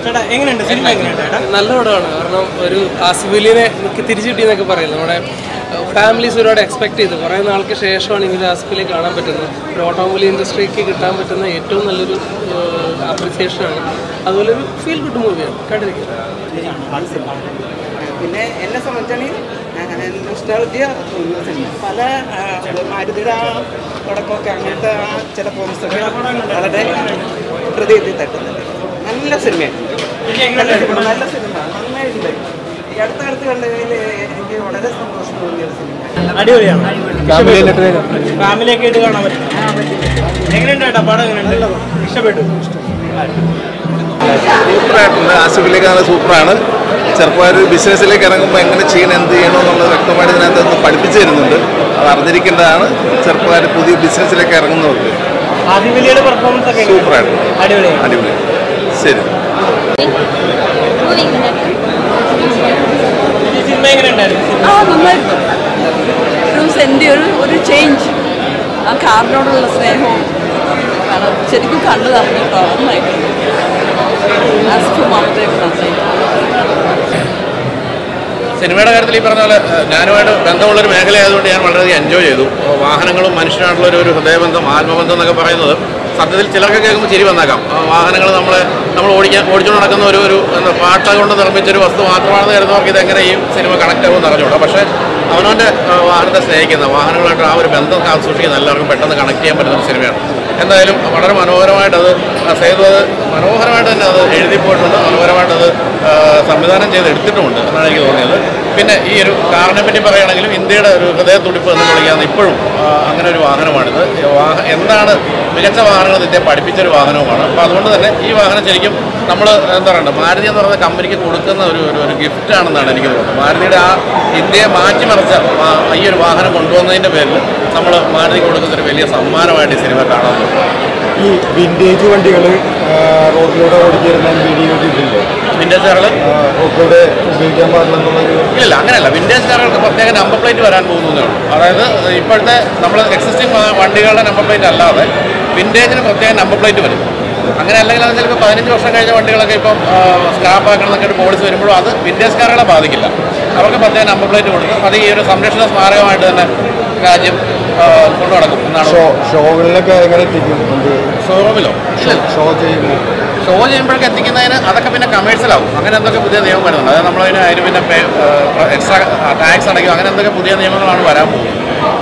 ചേട്ടാ എങ്ങനെയുണ്ട് സിനിമ എങ്ങനെയുണ്ട് ചേട്ടാ നല്ല പടമാണ് കാരണം ഒരു ആസിഫലിനെ എനിക്ക് തിരിച്ചു കിട്ടിയെന്നൊക്കെ പറയുന്നത് നമ്മുടെ ഫാമിലീസ് ഒരുപാട് എക്സ്പെക്ട് ചെയ്തു കുറേ നാൾക്ക് ശേഷമാണ് ഇങ്ങനെ ആസിഫലി കാണാൻ പറ്റുന്നത് ഒരു ഓട്ടോമൊബൈൽ ഇൻഡസ്ട്രിക്ക് കിട്ടാൻ പറ്റുന്ന ഏറ്റവും നല്ലൊരു അപ്രിസിയേഷനാണ് അതുപോലെ ഒരു ഫീൽ ഗുഡ് മൂവിയാണ് കണ്ടിരിക്കുന്നത് പിന്നെ എന്നെ സംബന്ധിച്ചാണെങ്കിൽ നൊസ്റ്റാളജിയ തോന്നുന്ന സിനിമ പല ആ, മാരുതിയുടെ ആ തുടക്കമൊക്കെ അങ്ങനത്തെ ആ ചില പോയിന്റ്സൊക്കെ വളരെ ഹൃദയത്തിൽ തട്ടുന്നുണ്ട് നല്ല സിനിമയാണ് നല്ല സിനിമ നല്ല സിനിമ നന്നായിട്ടുണ്ട് ഈ അടുത്ത അടുത്ത് കണ്ടതിൽ എനിക്ക് വളരെ സന്തോഷം തോന്നിയ ഒരു സിനിമ അടിപൊളിയാണ് ഫാമിലിയൊക്കെ ആയിട്ട് കാണാൻ പറ്റും എങ്ങനെയുണ്ട് ചേട്ടാ പടം എങ്ങനെയുണ്ട് ഇഷ്ടപ്പെട്ടു സൂപ്പറായിട്ടുണ്ട് ആസിഫിലേക്ക് നല്ല സൂപ്പറാണ് ചെറുപ്പക്കാർ ബിസിനസ്സിലേക്ക് ഇറങ്ങുമ്പോൾ എങ്ങനെ ചെയ്യണം എന്ത് ചെയ്യണം എന്നുള്ളത് വ്യക്തമായിട്ട് ഇതിനകത്ത് ഒന്ന് പഠിപ്പിച്ചു തരുന്നുണ്ട് അത് അറിഞ്ഞിരിക്കേണ്ടതാണ് ചെറുപ്പക്കാർ പുതിയ ബിസിനസ്സിലേക്ക് ഇറങ്ങുന്നവർക്ക് ആദിവലിയുടെ പെർഫോമൻസ് ഒക്കെ എങ്ങനെയുണ്ട്? സൂപ്പറായിട്ടുണ്ട് അടിപൊളിയാണ് അടിപൊളി ശരി ഈ സിനിമ എങ്ങനെയുണ്ടായിരുന്നു ആ നന്നായിരുന്നു ഒരു സെൻ്റെ ഒരു ഒരു ചേഞ്ച് ആ കാറിനോടുള്ള സ്നേഹവും കാരണം ശരിക്കും കണ്ടു തറഞ്ഞു കേട്ടോ നന്നായിട്ടുണ്ട് ആസിഫ് മമതയൊക്കെ നന്നായിട്ട് സിനിമയുടെ കാര്യത്തിൽ ഈ പറഞ്ഞ പോലെ ഏഹ്, ഞാനുമായിട്ട് ബന്ധമുള്ളൊരു മേഖലയായതുകൊണ്ട് ഞാൻ വളരെയധികം എൻജോയ് ചെയ്തു അപ്പോൾ വാഹനങ്ങളും മനുഷ്യനായിട്ടുള്ള ഒരു- ഒരു ഹൃദയബന്ധം ആത്മബന്ധം എന്നൊക്കെ പറയുന്നത് സത്യത്തിൽ ചിലർക്ക് കേൾക്കുമ്പോൾ ചിരി വന്നേക്കാം വാഹനങ്ങൾ നമ്മളെ നമ്മൾ ഓടിക്കാൻ ഓടിച്ചുകൊണ്ട് നടക്കുന്ന ഒരു ഒരു എന്താ പാട്ട കൊണ്ട് നിർമ്മിച്ചൊരു വസ്തു മാത്രമാണെന്ന് കരുതുന്നവർക്ക് ഇതെങ്ങനെ ഈ സിനിമ കണക്ട് ആകുമെന്ന് അറിഞ്ഞൂടാ പക്ഷേ അവനവൻ്റെ ഏഹ്, വാഹനത്തെ സ്നേഹിക്കുന്ന വാഹനങ്ങളായിട്ട് ആ ഒരു ബന്ധം കാത്തു സൂക്ഷിക്കുന്ന എല്ലാവർക്കും പെട്ടെന്ന് കണക്ട് ചെയ്യാൻ പറ്റുന്ന ഒരു സിനിമയാണ് എന്തായാലും വളരെ മനോഹരമായിട്ട് അത് സേതു അത് മനോഹരമായിട്ട് തന്നെ അത് എഴുതി പോയിട്ടുണ്ട് മനോഹരമായിട്ട് അത് ആ, സംവിധാനം ചെയ്ത് എടുത്തിട്ടുമുണ്ട് എന്നാണ് എനിക്ക് തോന്നിയത് പിന്നെ ഈ ഒരു കാറിനെ പറ്റി പറയുകയാണെങ്കിലും ഇന്ത്യയുടെ ഒരു ഹൃദയത്തുടിപ്പ് എന്ന് വിളിക്കാവുന്ന ഇപ്പോഴും ആ, അങ്ങനെ ഒരു വാഹനമാണിത് ഈ വാഹ എന്താണ് മികച്ച വാഹനങ്ങൾ ഇന്ത്യയെ പഠിപ്പിച്ചൊരു വാഹനവുമാണ് അപ്പോൾ അതുകൊണ്ട് തന്നെ ഈ വാഹനം ശരിക്കും നമ്മൾ എന്താ പറയുക മാരുതി എന്ന് പറയുന്ന കമ്പനിക്ക് കൊടുക്കുന്ന ഒരു ഒരു ഒരു ഗിഫ്റ്റ് ആണെന്നാണ് എനിക്ക് തോന്നുന്നത് മാരുതിയുടെ ആ ഇന്ത്യയെ മാറ്റിമറിച്ച ആ ഈ ഒരു വാഹനം കൊണ്ടുവന്നതിൻ്റെ പേരിൽ നമ്മൾ മാരുതി കൊടുക്കുന്ന ഒരു വലിയ സമ്മാനമായിട്ട് ഈ സിനിമ കാണാൻ പറ്റും ഈ വിൻറ്റേജ് വണ്ടികൾ റോഡിലൂടെ ഓടിക്കുന്ന വീഡിയോ ഇതില്ലേ വിൻറ്റേജ് കാറുകൾ റോഡിലൂടെ ഉപയോഗിക്കാൻ പാടില്ലെന്നുള്ളൊരു ഇല്ല അങ്ങനെയല്ല വിൻറ്റേജ് കാറുകൾക്ക് പ്രത്യേക നമ്പർ പ്ലേറ്റ് വരാൻ പോകുന്നതേ ഉള്ളൂ അതായത് ഇപ്പോഴത്തെ നമ്മൾ എക്സിസ്റ്റിംഗ് വണ്ടികളുടെ നമ്പർ പ്ലേറ്റ് അല്ലാതെ വിൻറ്റേജിന് പ്രത്യേക നമ്പർ പ്ലേറ്റ് വരും അങ്ങനെ അല്ലെങ്കിൽ അത് ചിലപ്പോൾ പതിനഞ്ച് വർഷം കഴിഞ്ഞ വണ്ടികളൊക്കെ ഇപ്പം സ്ക്രാപ്പ് ആക്കണം എന്നൊക്കെ ഒരു പോളിസി വരുമ്പോഴും അത് വിൻറ്റേജ് കാറുകളെ ബാധിക്കില്ല അവർക്ക് പ്രത്യേക നമ്പർ പ്ലേറ്റ് കൊടുത്ത് അത് ഈ ഒരു സംരക്ഷണ സ്മാരകമായിട്ട് തന്നെ രാജ്യം ആ, കൊണ്ടു നടക്കും എന്നാണ് ഷോ ഷോകളിലൊക്കെ എങ്ങനെ എത്തിക്കും വണ്ടി ഷോറൂമിലോ ഷോ ചെയ്യുമ്പോൾ ഷോ ചെയ്യുമ്പോഴൊക്കെ എത്തിക്കുന്നതിന് അതൊക്കെ പിന്നെ കമേഴ്സ്യൽ ആവും അങ്ങനെ എന്തൊക്കെ പുതിയ നിയമം വരുന്നുണ്ട് അതായത് നമ്മളതിന് അതിന് പിന്നെ എക്സ്ട്രാ ടാക്സ് അടയ്ക്കും അങ്ങനെ എന്തൊക്കെ പുതിയ നിയമങ്ങളാണ് വരാൻ പോകുന്നത്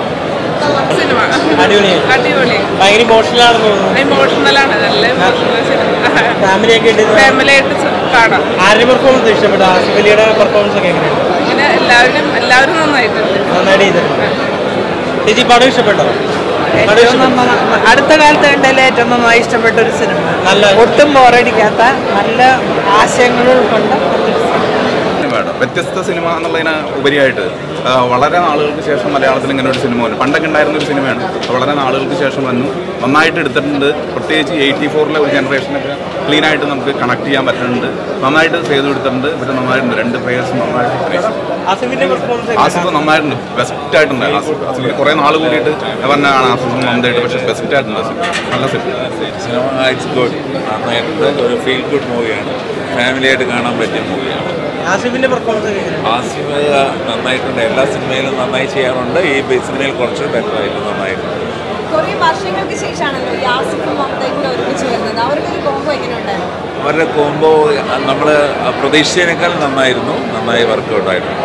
സിനിമ അടിപൊളിയാണ് അടിപൊളി ഭയങ്കര ഇമോഷണൽ ആണെന്ന് തോന്നുന്നു ഇമോഷണലാണ് നല്ല ഇമോഷണൽ സിനിമ ഫാമിലിയൊക്കെ ആയിട്ട് ഫാമിലിയായിട്ട് കാണാം ആരുടെ പെർഫോമൻസ് ഇഷ്ടപ്പെട്ടു ആസിഫലിയുടെ പെർഫോമൻസ് ഒക്കെ എങ്ങനെയുണ്ട് ഇങ്ങനെ എല്ലാവരും എല്ലാവരും നന്നായിട്ടുണ്ട് നന്നായിട്ട് ചെയ്തിട്ടുണ്ട് ചേച്ചി പടം ഇഷ്ടപ്പെട്ടോ പടം ഏറ്റവും ഇഷ്ടപ്പെട്ടോ? നന്നാ- അടുത്ത കാലത്ത് കണ്ടതിൽ ഏറ്റവും നന്നായി ഇഷ്ടപ്പെട്ട ഒരു സിനിമ നല്ല ഒട്ടും ബോറടിക്കാത്ത നല്ല ആശയങ്ങൾ ഉൾക്കൊണ്ട നല്ലൊരു സിനിമ സിനിമയാണ് വ്യത്യസ്ത സിനിമ എന്നുള്ളതിന് ഉപരിയായിട്ട് ആ, വളരെ നാളുകൾക്ക് ശേഷം മലയാളത്തിൽ ഇങ്ങനെ ഒരു സിനിമ വന്നു പണ്ടൊക്കെ ഉണ്ടായിരുന്ന ഒരു സിനിമയാണ് വളരെ നാളുകൾക്ക് ശേഷം വന്നു നന്നായിട്ട് എടുത്തിട്ടുണ്ട് പ്രത്യേകിച്ച് എയ്റ്റി ഫോറിലെ ഒരു ജനറേഷനൊക്കെ ക്ലീൻ ആയിട്ട് നമുക്ക് കണക്ട് ചെയ്യാൻ പറ്റുന്നുണ്ട് നന്നായിട്ട് ചെയ്ത് എടുത്തിട്ടുണ്ട് ഇവർ നന്നായിട്ടുണ്ട് രണ്ട് പ്ലേയേഴ്സും നന്നായിട്ട് അഭിനയിച്ചു. ആസിഫിന്റെ പെർഫോമൻസ് ആസിഫ് നന്നായിട്ടുണ്ട് ബെസ്റ്റ് ആയിട്ടുണ്ട് ആസിഫ് ആസിഫിന് കുറേ നാൾ കൂടിയിട്ട് പറഞ്ഞാണ് ആസിഫ് നന്നായിട്ട് പക്ഷേ ബെസ്റ്റ് ആയിട്ടുണ്ട് ആസിഫ് നല്ല സിനിമ സിനിമ ഇറ്റ്സ് ഗുഡ് നന്നായിട്ടുണ്ട് ഒരു ഫീൽ ഗുഡ് മൂവിയാണ് ഫാമിലിയായിട്ട് കാണാൻ പറ്റിയ മൂവിയാണ് ആസിഫിന്റെ പെർഫോമൻസ് ഒക്കെ എങ്ങനെയുണ്ട് ആസിഫ് നന്നായിട്ടുണ്ട് എല്ലാ സിനിമയിലും നന്നായി ചെയ്യാറുണ്ട് ഈ സിനിമയിൽ കുറച്ച് ബെറ്റർ ആയിട്ട് നന്നായിട്ടുണ്ട് കുറേ വർഷങ്ങൾക്ക് ശേഷമാണല്ലോ ഈ ആസിഫും മമതയും കൂടെ ഒരുമിച്ച് വരുന്നത് അവരുടെ ഒരു കോമ്പോ എങ്ങനെയുണ്ടായിരുന്നു അവരുടെ കോംബോ നമ്മൾ പ്രതീക്ഷിച്ചതിനേക്കാൾ നന്നായിരുന്നു നന്നായി വർക്കൗട്ട് ആയിട്ടുണ്ട്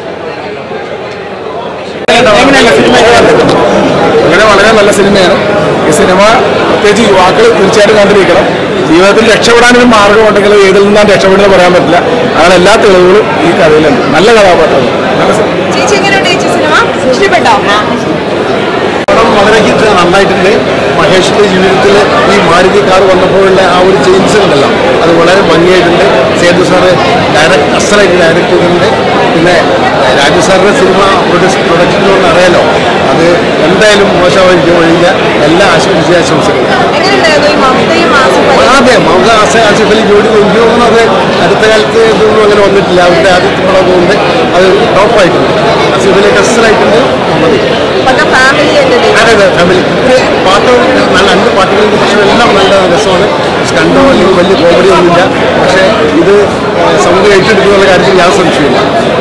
അങ്ങനെ വളരെ നല്ല സിനിമയാണ് ഈ സിനിമ പ്രത്യേകിച്ച് യുവാക്കൾ തീർച്ചയായിട്ടും കണ്ടിരിക്കണം ജീവിതത്തിൽ രക്ഷപ്പെടാനൊരു മാർഗമുണ്ടെങ്കിൽ ഏതിൽ നിന്നാണ് രക്ഷപ്പെടുന്നത് പറയാൻ പറ്റില്ല അങ്ങനെ എല്ലാ തെളിവുകളും ഈ കഥയിലുണ്ട് നല്ല കഥാപാത്രമാണ് നല്ല സിനിമ ചേച്ചി എങ്ങനെയുണ്ട് ചേച്ചി സിനിമ ഇഷ്ടപ്പെട്ടോ പടം വളരെ ഹിറ്റ് നന്നായിട്ടുണ്ട് മഹേഷിന്റെ ജീവിതത്തിൽ ഈ മാരുതി കാർ വന്നപ്പോഴുള്ള ആ ഒരു ചേഞ്ച് ഉണ്ടല്ലോ അത് വളരെ ഭംഗിയായിട്ടുണ്ട് സേതു സാറ് ഡയറക്ട് അസലായിട്ട് ഡയറക്ട് ചെയ്തിട്ടുണ്ട് പിന്നെ രാജു സാറിന്റെ സിനിമ പ്രൊഡക്ഷനിലൊന്നും അറിയാലോ അത് എന്തായാലും മോശമായിരിക്കും ഒഴിഞ്ഞ എല്ലാ ആശംസ ആശംസകളും എങ്ങനെയുണ്ടായിരുന്നു ഈ മമതയും ആസിഫും അതെ മമത ആസ ആസിഫലി ജോഡി എനിക്ക് തോന്നുന്നു അത് അടുത്ത കാലത്ത് ഇതൊന്നും അങ്ങനെ വന്നിട്ടില്ല അവരുടെ ആദ്യത്തെ പടം കൊണ്ട് അത് ടോപ്പായിട്ടുണ്ട് ആസിഫലി അസലായിട്ടുണ്ട് മമതി പക്ക ഫാമിലി അതെ അതെ ഫാമിലി ഒരു പാട്ട് നല്ല രണ്ട് പാട്ടുകളുടെ പക്ഷേ എല്ലാം നല്ല രസമാണ് സ്റ്റണ്ടോ അല്ലെങ്കിൽ വലിയ കോമഡി ഒന്നുമില്ല പക്ഷേ ഇത് ഏഹ്, സമൂഹം ഏറ്റെടുക്കുന്നുള്ള കാര്യത്തിൽ യാതൊരു സംശയമില്ല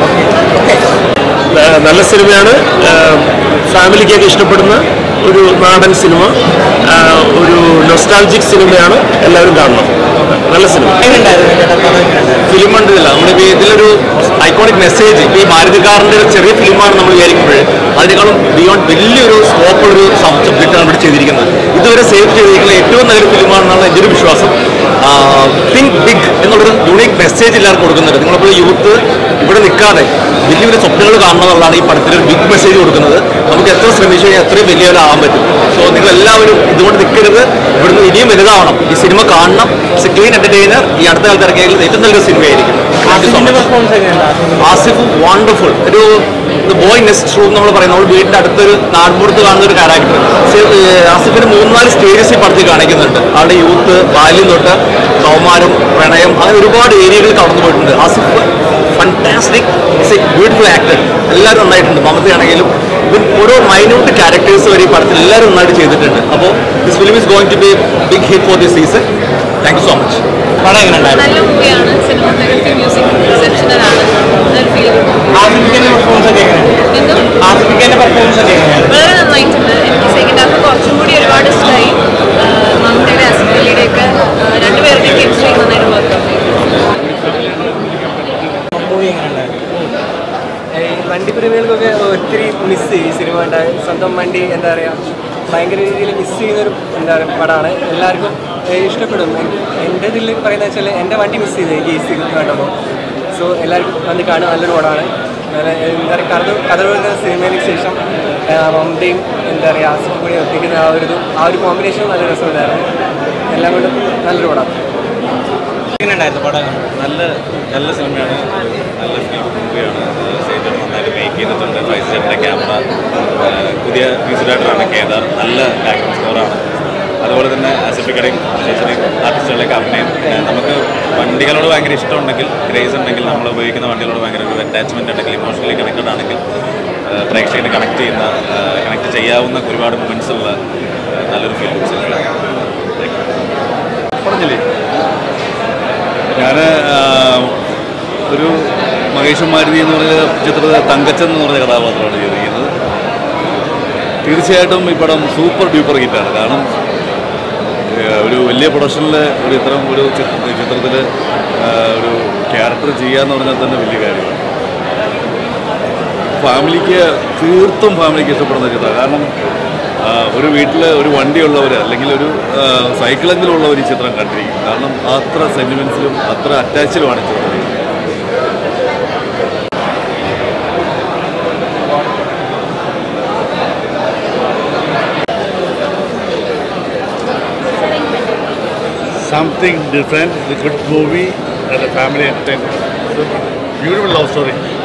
ഏഹ് നല്ല സിനിമയാണ് ഏഹ് ഫാമിലിക്കൊക്കെ ഇഷ്ടപ്പെടുന്ന ഒരു നാടൻ സിനിമ ഏഹ് ഒരു നൊസ്റ്റാൾജിക് സിനിമയാണ് എല്ലാവരും കാണണം നല്ല സിനിമ ഫിലിം കണ്ടില്ല നമ്മളിപ്പോൾ ഇതിലൊരു ഐക്കോണിക് മെസ്സേജ് ഈ മാരുതിക്കാരൻ്റെ ഒരു ചെറിയ ഫിലിമാണ് നമ്മൾ വിചാരിക്കുമ്പോൾ അതിനേക്കാളും ബിയോണ്ട് വലിയൊരു സ്കോപ്പുള്ളൊരു സബ്ജക്റ്റാണ് ഇവിടെ ചെയ്തിരിക്കുന്നത് ഇതുവരെ സേവ് ചെയ്തിരിക്കുന്ന ഏറ്റവും നല്ലൊരു ഫിലിമാണെന്നാണ് എൻ്റെ ഒരു വിശ്വാസം തിങ്ക് ബിഗ് എന്നുള്ളൊരു യുണീക് മെസ്സേജ് എല്ലാവർക്കും കൊടുക്കുന്നുണ്ട് നിങ്ങളിപ്പോൾ യൂത്ത് ഇവിടെ നിൽക്കാതെ വലിയ വലിയ സ്വപ്നങ്ങൾ കാണണം എന്നുള്ളതാണ് ഈ പടത്തിൽ ഒരു ബിഗ് മെസ്സേജ് കൊടുക്കുന്നത് നമുക്ക് എത്ര ശ്രമിച്ചു കഴിഞ്ഞാൽ അത്രയും വലിയവരാകാൻ പറ്റും സോ നിങ്ങൾ എല്ലാവരും ഇതുകൊണ്ട് നിൽക്കരുത് ഇവിടുന്ന് ഇനിയും വലുതാവണം ഈ സിനിമ കാണണം ക്ലീൻ എന്റർടൈനർ ഈ അടുത്ത കാലത്ത് ഇറക്കിയതിൽ ഏറ്റവും നല്ലൊരു സിനിമയായിരിക്കും Thank you so much. Asif wonderful ഒരു ബോയ് നെക്സ്റ്റ് റൂം നമ്മൾ പറയും നമ്മൾ വീടിന്റെ അടുത്തൊരു നാടുമ്പുറത്ത് കാണുന്ന ഒരു ക്യാരക്ടർ ആസിഫിന് മൂന്നാല് സ്റ്റേജസ് ഈ പടത്തിൽ കാണിക്കുന്നുണ്ട് ആളുടെ യൂത്ത് ബാല്യം തൊട്ട് കൗമാരം പ്രണയം അങ്ങനെ ഒരുപാട് ഏരിയകളിൽ കടന്നു പോയിട്ടുണ്ട് Asif fantastic it's a beautiful actor എല്ലാവരും നന്നായിട്ടുണ്ട് മമതയാണെങ്കിലും ഇവൻ ഓരോ മൈന്യൂട്ട് ക്യാരക്ടേഴ്സ് വരെ ഈ പടത്തിൽ എല്ലാവരും നന്നായിട്ട് ചെയ്തിട്ടുണ്ട് അപ്പോൾ this film is going to be big hit for this season thank you so much പടം എങ്ങനെ ഉണ്ടായിരുന്നു നല്ല മൂവിയാണ് സിനിമാറ്റോഗ്രഫി മ്യൂസിക് എക്സെപ്ഷണലാണ് നല്ലൊരു ഫീൽ ആസിഫിന്റെ പെർഫോമൻസ് ഒക്കെ എങ്ങനെയാണ് എന്നും ആസിഫിന്റെ പെർഫോമൻസ് ഒക്കെ എങ്ങനെയാണ് വളരെ നന്നായിട്ടുണ്ട് എനിക്ക് സെക്കൻഡ് ഹാഫ് കുറച്ചും കൂടി ഒരുപാട് ഇഷ്ടമായി മമതയുടെ അസിഫലിയുടെ ഒക്കെ രണ്ടുപേരുടെയും കെമിസ്ട്രി നന്നായിട്ട് വർക്ക് മൂവി എങ്ങനെ ഉണ്ടായിരുന്നു വണ്ടി പ്രേമികൾക്കൊക്കെ ഒത്തിരി മിസ് ചെയ്യും ഈ സിനിമ ഉണ്ടായി സ്വന്തം വണ്ടി എന്താ പറയുക ഭയങ്കര രീതിയിൽ മിസ് ചെയ്യുന്നൊരു എന്താ പറയുക പടമാണ് എല്ലാവർക്കും ഏഹ്, ഇഷ്ടപ്പെടും എൻ- എൻ്റെ ഇതിൽ പറയുന്നത് വെച്ചാൽ എൻ്റെ വണ്ടി മിസ് ചെയ്തു എനിക്ക് ഈ സിനിമ കണ്ടപ്പോൾ സോ എല്ലാവർക്കും വന്ന് കാണുക നല്ലൊരു പടമാണ് നല്ല എന്താ പറയുക കഥ കഥ പറയുന്ന സിനിമയ്ക്ക് ശേഷം ഏഹ്, മമതയും എന്താ പറയുക ആസിഫും കൂടി ഒപ്പിക്കുന്ന ആ ഒരു ഇതും ആ ഒരു കോമ്പിനേഷൻ നല്ല രസമുണ്ടായിരുന്നു എല്ലാം കൊണ്ടും നല്ലൊരു പടം എങ്ങനെ ഉണ്ടായിരുന്നു പടം എങ്ങനെ ഉണ്ടായിരുന്നു? നല്ല നല്ല സിനിമയാണ് നല്ല ഫിലിം മൂവിയാണ് സേജർ നന്നായിട്ട് മേക്ക് ചെയ്തിട്ടുണ്ട് ഫൈവ് ചേട്ടൻ്റെ ക്യാമറ പുതിയ മ്യൂസിക് ഡയറക്ടറാണ് കേദാർ നല്ല ബാക്ക്ഗ്രൗണ്ട് സ്കോറാണ് അതുപോലെ തന്നെ ആസിഫിക്കടയും ചേച്ചനെയും ആർട്ടിസ്റ്റുകളെയൊക്കെ അഭിനയം പിന്നെ നമുക്ക് വണ്ടികളോട് ഭയങ്കര ഇഷ്ടമുണ്ടെങ്കിൽ ക്രേസ് ഉണ്ടെങ്കിൽ നമ്മൾ ഉപയോഗിക്കുന്ന വണ്ടികളോട് ഭയങ്കര ഒരു അറ്റാച്ച്മെൻ്റ് ഉണ്ടെങ്കിൽ ഇമോഷണലി കണക്റ്റഡ് ആണെങ്കിൽ ആ, പ്രേക്ഷകനെ കണക്ട് ചെയ്യുന്ന കണക്ട് ചെയ്യാവുന്ന ഒരുപാട് മൊമെൻറ്റ്സ് ഉള്ള ആ, നല്ലൊരു ഫിലിം പറഞ്ഞില്ലേ ഞാൻ ഒരു മഹേഷ് മാരുതി എന്ന് പറഞ്ഞ ചിത്രത്തിൽ തങ്കച്ചൻ എന്ന് പറഞ്ഞ കഥാപാത്രമാണ് ചെയ്തിരിക്കുന്നത് തീർച്ചയായിട്ടും ഈ പടം സൂപ്പർ ഡ്യൂപ്പർ ഹിറ്റാണ് കാരണം ഏഹ്, ഒരു വലിയ പ്രൊഡക്ഷനിൽ ഒരു ഇത്തരം ഒരു ചിത്രത്തിൽ ഒരു ക്യാരക്ടർ ചെയ്യാന്ന് പറഞ്ഞാൽ തന്നെ വലിയ കാര്യമാണ് ഫാമിലിക്ക് തീർത്തും ഫാമിലിക്ക് ഇഷ്ടപ്പെടുന്ന ചിത്രം കാരണം ആ, ഒരു വീട്ടിൽ ഒരു വണ്ടിയുള്ളവർ അല്ലെങ്കിൽ ഒരു ആ, സൈക്കിളെങ്കിലും ഉള്ളവർ ഈ ചിത്രം കണ്ടിരിക്കും കാരണം അത്ര സെൻറ്റിമെൻസിലും അത്ര അറ്റാച്ചിലുമാണ് ഈ ചിത്രം something different, a good movie and a family entertainment. Beautiful love story.